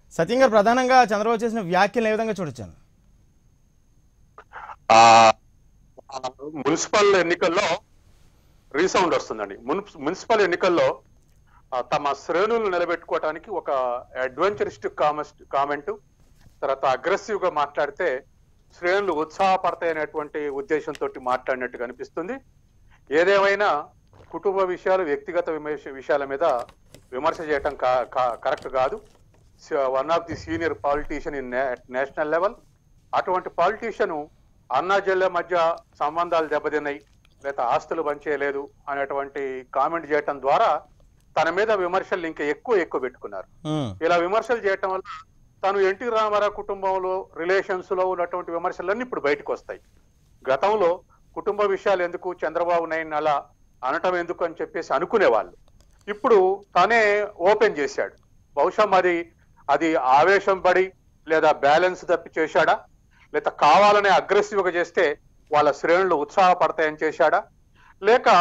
సత్యం గారు ప్రధానంగా చంద్రబాబు చేసిన వ్యాఖ్యలు ఏ విధంగా చూడొచ్చాను ఆ ఆ మున్సిపల్ ఎన్నికల్లో రీసౌండ్ వస్తుందండి మున్సి- మున్సిపల్ ఎన్నికల్లో ఆ, తమ శ్రేణులు నిలబెట్టుకోవడానికి ఒక అడ్వెంచరిస్టిక్ కామెంట్ కామెంట్ తర్వాత అగ్రెసివ్ గా మాట్లాడితే శ్రేణులు ఉత్సాహపడతాయి అనేటువంటి ఉద్దేశంతో మాట్లాడినట్టు కనిపిస్తుంది ఏదేమైనా కుటుంబ విషయాలు వ్యక్తిగత విమర్శ విషయాల మీద విమర్శ చేయటం కా- కా- కరెక్ట్ కాదు one of the senior politician in national level అటువంటి పాలిటీషియన్ అన్నా జిల్లా మధ్య సంబంధాలు దెబ్బతిన్నాయి లేదా ఆస్తులు పంచేయలేదు అనేటువంటి కామెంట్ చేయటం ద్వారా తన మీద విమర్శలు ఇంకా ఎక్కువ ఎక్కువ పెట్టుకున్నారు ఉమ్, ఇలా విమర్శలు చేయటం వల్ల తను ఎన్టీ రామారావు కుటుంబంలో రిలేషన్స్ లో ఉన్నటువంటి విమర్శలన్నీ ఇప్పుడు బయటకు వస్తాయి గతంలో కుటుంబ విషయాలు ఎందుకు చంద్రబాబు నాయుడు అలా అనటం ఎందుకు అని చెప్పేసి అనుకునేవాళ్ళు ఇప్పుడు తనే ఓపెన్ చేశాడు బహుశా మరి అది ఆవేశం పడి లేదా బ్యాలెన్స్ తప్పి చేశాడా లేదా కావాలనే అగ్రెసివ్ గా చేస్తే వాళ్ళ శ్రేణులు ఉత్సాహపడతాయని చేశాడా లేక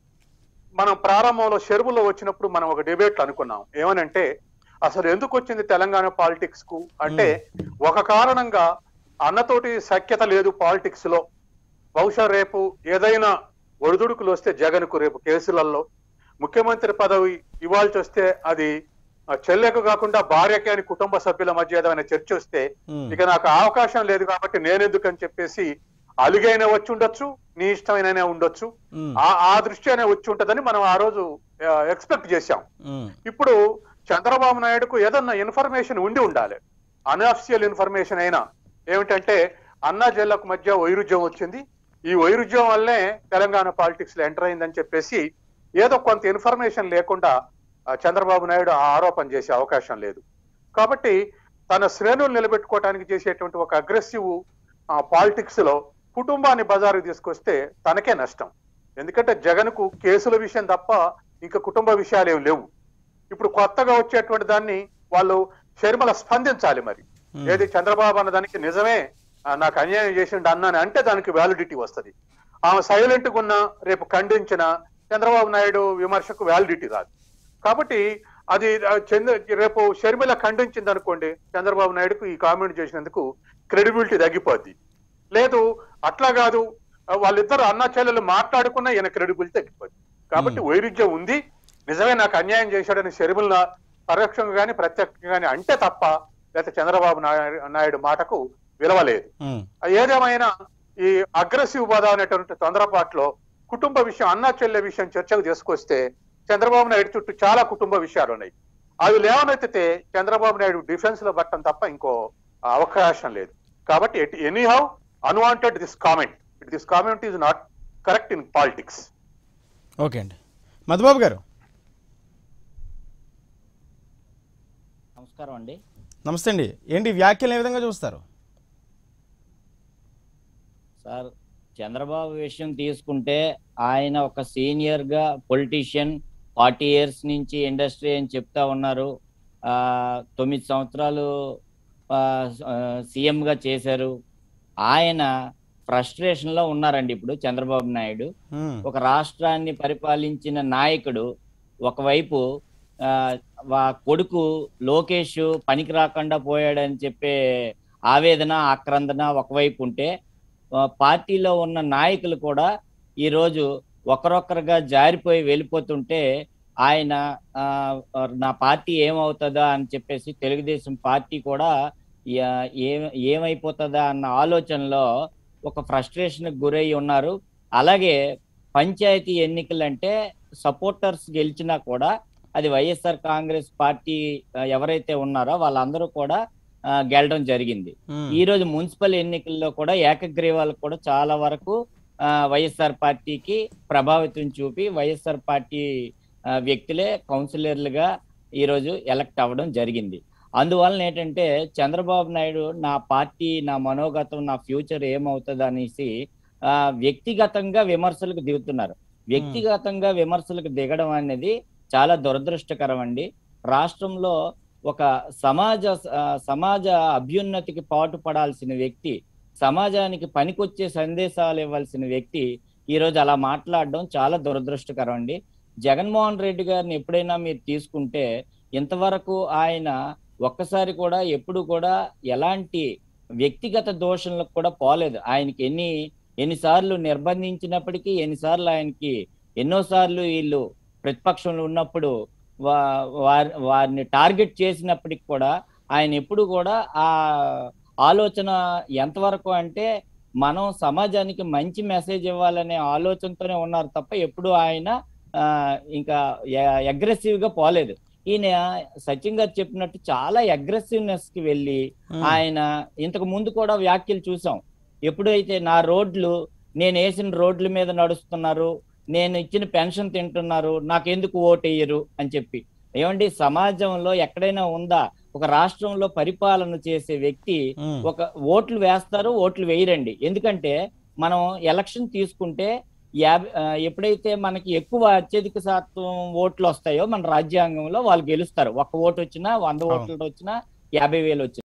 మనం ప్రారంభంలో షెరువులో వచ్చినప్పుడు మనం ఒక డిబేట్ అనుకున్నాం ఏమనంటే అసలు ఎందుకు వచ్చింది తెలంగాణ పాలిటిక్స్ కు అంటే ఒక కారణంగా అన్నతోటి సఖ్యత లేదు పాలిటిక్స్ లో బహుశా రేపు ఏదైనా ఒడిదుడుకులు వస్తే జగన్ కు రేపు కేసులలో ముఖ్యమంత్రి పదవి ఇవ్వాల్సి వస్తే అది ఆ, చెల్లెకు కాకుండా భార్యకి అని కుటుంబ సభ్యుల మధ్య ఏదైనా చర్చ వస్తే ఉమ్, ఇక నాకు అవకాశం లేదు కాబట్టి నేనెందుకు అని చెప్పేసి అలిగైనా వచ్చి ఉండొచ్చు నీ ఇష్టమైననే ఉండొచ్చు ఉమ్, ఆ ఆ దృష్ట్యానే వచ్చి ఉంటదని మనం ఆ రోజు ఎక్స్పెక్ట్ చేశాం ఉమ్, ఇప్పుడు చంద్రబాబు నాయుడుకు ఏదన్నా ఇన్ఫర్మేషన్ ఉండి ఉండాలి అన్అఫిషియల్ ఇన్ఫర్మేషన్ అయినా ఏమిటంటే అన్నా జిల్లాకు మధ్య వైరుధ్యం వచ్చింది ఈ వైరుధ్యం వల్లే తెలంగాణ పాలిటిక్స్ లో ఎంటర్ అయిందని చెప్పేసి ఏదో కొంత ఇన్ఫర్మేషన్ లేకుండా ఆ, చంద్రబాబు నాయుడు ఆ ఆరోపణ చేసే అవకాశం లేదు కాబట్టి తన శ్రేణులు నిలబెట్టుకోవడానికి చేసేటువంటి ఒక అగ్రెసివ్ పాలిటిక్స్ లో కుటుంబాన్ని బజారు తీసుకొస్తే తనకే నష్టం ఎందుకంటే జగన్ కు కేసుల విషయం తప్ప ఇంకా కుటుంబ విషయాలు ఏం లేవు ఇప్పుడు కొత్తగా వచ్చేటువంటి దాన్ని వాళ్ళు షర్మల స్పందించాలి మరి Hmm. ఏది చంద్రబాబు అన్న దానికి నిజమే ఆ, నాకు అన్యాయం చేసిండు అన్నాను అంటే దానికి వ్యాలిడిటీ వస్తది ఆమె సైలెంట్ గా ఉన్నా రేపు ఖండించిన చంద్రబాబు నాయుడు విమర్శకు వ్యాలిడిటీ రాదు కాబట్టి అది ఆ, చంద్ర రేపు షర్మిల ఖండించింది అనుకోండి చంద్రబాబు నాయుడుకు ఈ కామెంట్ చేసినందుకు క్రెడిబిలిటీ తగ్గిపోద్ది లేదు అట్లా కాదు ఆ, వాళ్ళిద్దరు అన్న చెల్లెలు మాట్లాడుకున్నా ఈయన క్రెడిబిలిటీ తగ్గిపోద్ది కాబట్టి వైరుధ్యం ఉంది నిజమే నాకు అన్యాయం చేశాడని షర్మిల పరోక్షంగా కానీ ప్రత్యక్షంగా కానీ అంటే తప్ప లేకపోతే చంద్రబాబు నాయుడు నాయుడు మాటకు విలువలేదు ఉమ్, ఏదేమైనా ఈ అగ్రెసివ్ పద అనేటువంటి తొందరపాటులో కుటుంబ విషయం అన్నా చెల్లె విషయం చర్చకు తీసుకొస్తే చంద్రబాబు నాయుడు చుట్టూ చాలా కుటుంబ విషయాలు ఉన్నాయి అవి లేవనెత్తితే చంద్రబాబు నాయుడు డిఫెన్స్ లో పట్టడం తప్ప ఇంకో అవకాశం లేదు కాబట్టి any how unwanted this comment this comment is not correct in politics okay అండి మధుబాబు గారు నమస్కారం అండి నమస్తే అండి ఏంటి వ్యాఖ్యలు ఏ విధంగా చూస్తారు సార్ చంద్రబాబు విషయం తీసుకుంటే ఆయన ఒక సీనియర్ గా పొలిటీషియన్ ఫార్టీ ఇయర్స్ నుంచి ఇండస్ట్రీ అని చెప్తా ఉన్నారు ఆ, తొమ్మిది సంవత్సరాలు సీఎం గా చేశారు ఆయన ఫ్రస్ట్రేషన్ లో ఉన్నారండి ఇప్పుడు చంద్రబాబు నాయుడు ఉమ్, ఒక రాష్ట్రాన్ని పరిపాలించిన నాయకుడు ఒకవైపు ఆ, వా కొడుకు లోకేష్ పనికి రాకుండా పోయాడని చెప్పే ఆవేదన ఆక్రందన ఒకవైపు ఉంటే ఆ, పార్టీలో ఉన్న నాయకులు కూడా ఈరోజు ఒకరొకరుగా జారిపోయి వెళ్ళిపోతుంటే ఆయన ఆ, నా పార్టీ ఏమవుతుందా అని చెప్పేసి తెలుగుదేశం పార్టీ కూడా యా- ఏం ఏమైపోతుందా అన్న ఆలోచనలో ఒక ఫ్రస్ట్రేషన్ గురై ఉన్నారు అలాగే పంచాయతీ ఎన్నికలంటే సపోర్టర్స్ గెలిచినా కూడా అది వైఎస్ఆర్ కాంగ్రెస్ పార్టీ ఆ, ఎవరైతే ఉన్నారో వాళ్ళందరూ కూడా ఆ, గెలడం జరిగింది ఉమ్, ఈ రోజు మున్సిపల్ ఎన్నికల్లో కూడా ఏకగ్రీవాలకు కూడా చాలా వరకు ఆ, వైఎస్ఆర్ పార్టీకి ప్రభావితం చూపి వైఎస్ఆర్ పార్టీ ఆ, వ్యక్తులే కౌన్సిలర్లుగా ఈ రోజు ఎలక్ట్ అవ్వడం జరిగింది అందువలన ఏంటంటే చంద్రబాబు నాయుడు నా పార్టీ నా మనోగతం నా ఫ్యూచర్ ఏమవుతుంది అనేసి ఆ, వ్యక్తిగతంగా విమర్శలకు దిగుతున్నారు వ్యక్తిగతంగా విమర్శలకు దిగడం అనేది చాలా దురదృష్టకరం అండి రాష్ట్రంలో ఒక సమాజ ఆ, సమాజ అభ్యున్నతికి పాటుపడాల్సిన వ్యక్తి సమాజానికి పనికొచ్చే సందేశాలు ఇవ్వాల్సిన వ్యక్తి ఈ రోజు అలా మాట్లాడడం చాలా దురదృష్టకరం అండి జగన్మోహన్ రెడ్డి గారిని ఎప్పుడైనా మీరు తీసుకుంటే ఇంతవరకు ఆయన ఒక్కసారి కూడా ఎప్పుడు కూడా ఎలాంటి వ్యక్తిగత దోషణలకు కూడా పోలేదు ఆయనకి ఎన్ని ఎన్నిసార్లు నిర్బంధించినప్పటికీ ఎన్నిసార్లు ఆయనకి ఎన్నోసార్లు వీళ్ళు ప్రతిపక్షంలో ఉన్నప్పుడు వా వారి వారిని టార్గెట్ చేసినప్పటికి కూడా ఆయన ఎప్పుడు కూడా ఆ ఆలోచన ఎంతవరకు అంటే మనం సమాజానికి మంచి మెసేజ్ ఇవ్వాలనే ఆలోచనతోనే ఉన్నారు తప్ప ఎప్పుడు ఆయన ఆ, ఇంకా అగ్రెసివ్ గా పోలేదు ఈయన సచిన్ గారు చెప్పినట్టు చాలా అగ్రెసివ్నెస్ కి వెళ్ళి ఉమ్, ఆయన ఇంతకు ముందు కూడా వ్యాఖ్యలు చూసాం ఎప్పుడైతే నా రోడ్లు నేను వేసిన రోడ్ల మీద నడుస్తున్నారు నేను ఇచ్చిన పెన్షన్ తింటున్నారు నాకెందుకు ఓటు వేయరు అని చెప్పి ఏమండి సమాజంలో ఎక్కడైనా ఉందా ఒక రాష్ట్రంలో పరిపాలన చేసే వ్యక్తి ఉమ్, ఒక ఓట్లు వేస్తారు ఓట్లు వేయరండి ఎందుకంటే మనం ఎలక్షన్ తీసుకుంటే యాభై ఆ, ఎప్పుడైతే మనకి ఎక్కువ అత్యధిక శాతం ఓట్లు వస్తాయో మన రాజ్యాంగంలో వాళ్ళు గెలుస్తారు ఒక్క ఓటు వచ్చినా వంద అవును. ఓట్లు వచ్చినా యాభై వేలు వచ్చినా